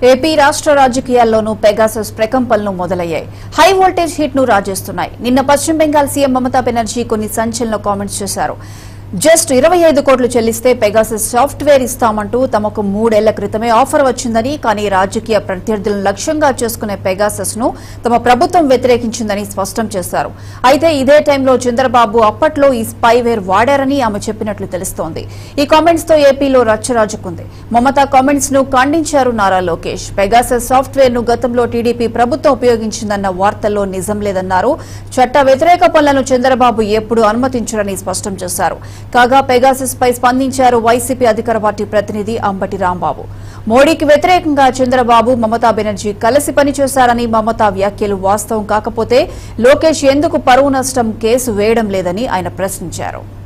AP రాష్ట్ర రాజకీయాల్లోనూ Pegasus ప్రకంపనలు మొదలయ్యాయి హై వోల్టేజ్ హిట్ ను రాజేస్తున్నాయి నిన్న పశ్చిమ బెంగాల్ సీఎం మమతా బెనర్జీ కొన్ని సంచలన కామెంట్స్ చేశారు జస్ట్ ఇరవై ఐదు కోట్లు చెల్లిస్తే పెగాసస్ సాఫ్ట్వేర్ ఇస్తామంటూ తమకు మూడేళ్ల క్రితమే ఆఫర్ వచ్చిందని కానీ రాజకీయ ప్రత్యర్థులను లక్ష్యంగా చేసుకునే పెగాసస్ ను తమ ప్రభుత్వం వ్యతిరేకించిందని స్పష్టం చేశారు అయితే ఇదే టైంలో చంద్రబాబు అప్పట్లో ఈ స్పైవేర్ వాడారని ఆమె చెప్పినట్లు తెలుస్తోంది ఈ కామెంట్స్ తో ఏపీలో రచ్చరాజుకుంది మమతా కామెంట్స్ ను ఖండించారు నారా లోకేష్ పెగాసస్ సాఫ్ట్వేర్ ను గతంలో టీడీపీ ప్రభుత్వం ఉపయోగించిందన్న వార్తల్లో నిజం లేదన్నారు చట్ట వ్యతిరేక పనులను చంద్రబాబు ఎప్పుడూ అనుమతించరని స్పష్టం చేశారు కాగా పెగాసస్ పై స్పందించారు వైసీపీ అధికార పార్టీ ప్రతినిధి అంబటి రాంబాబు మోడీకి వ్యతిరేకంగా చంద్రబాబు మమతా బెనర్జీ కలిసి పనిచేశారని మమతా వ్యాఖ్యలు వాస్తవం కాకపోతే లోకేష్ ఎందుకు పరువు నష్టం కేసు వేయడం లేదని ఆయన ప్రశ్నించారు